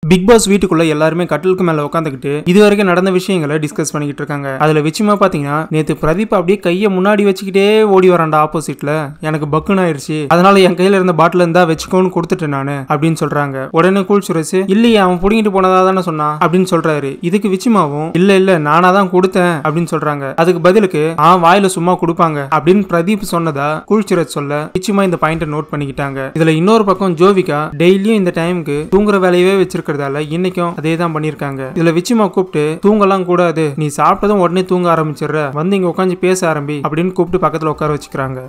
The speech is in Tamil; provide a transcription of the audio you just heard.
பிக் பாஸ் வீட்டுக்குள்ள எல்லாருமே கட்டிலுக்கு மேல உட்காந்துக்கிட்டு இது வரைக்கும் நடந்த விஷயங்களை டிஸ்கஸ் பண்ணிக்கிட்டு இருக்காங்க அதுல விஷயமா பாத்தீங்கன்னா நேத்து பிரதீப் அப்படியே கையை முன்னாடி வச்சுக்கிட்டே ஓடி வரான்டா ஆப்போசிட்ல எனக்கு பக்குன்னு ஆயிருச்சு அதனால என் கையில இருந்த பாட்டில் இருந்தா வச்சுக்கோன்னு கொடுத்துட்டேன் நானு அப்படின்னு சொல்றாங்க உடனே கூல் சுரேஷ் இல்லையே அவன் புடிங்கிட்டு போனதா தானே சொன்னான் அப்படின்னு சொல்றாரு இதுக்கு விச்சிமாவும் இல்ல இல்ல நானா தான் கொடுத்தேன் அப்படின்னு சொல்றாங்க அதுக்கு பதிலுக்கு ஆ வாயில சும்மா கொடுப்பாங்க அப்படின்னு பிரதீப் சொன்னதா கூல் சுரேஷ் சொல்ல விச்சிமா இந்த பாயிண்ட நோட் பண்ணிக்கிட்டாங்க இதுல இன்னொரு பக்கம் ஜோவிகா டெய்லியும் இந்த டைமுக்கு தூங்குற வேலையவே வச்சிருக்கிறதால இன்னைக்கும் அதே தான் பண்ணிருக்காங்க இதுல விச்சிமா கூப்பிட்டு தூங்கலாம் கூடாது நீ சாப்பிட்டதும் உடனே தூங்க ஆரம்பிச்சிடுற வந்து இங்க உட்காந்து பேச ஆரம்பி அப்படின்னு கூப்பிட்டு பக்கத்துல உட்கார வச்சுக்கிறாங்க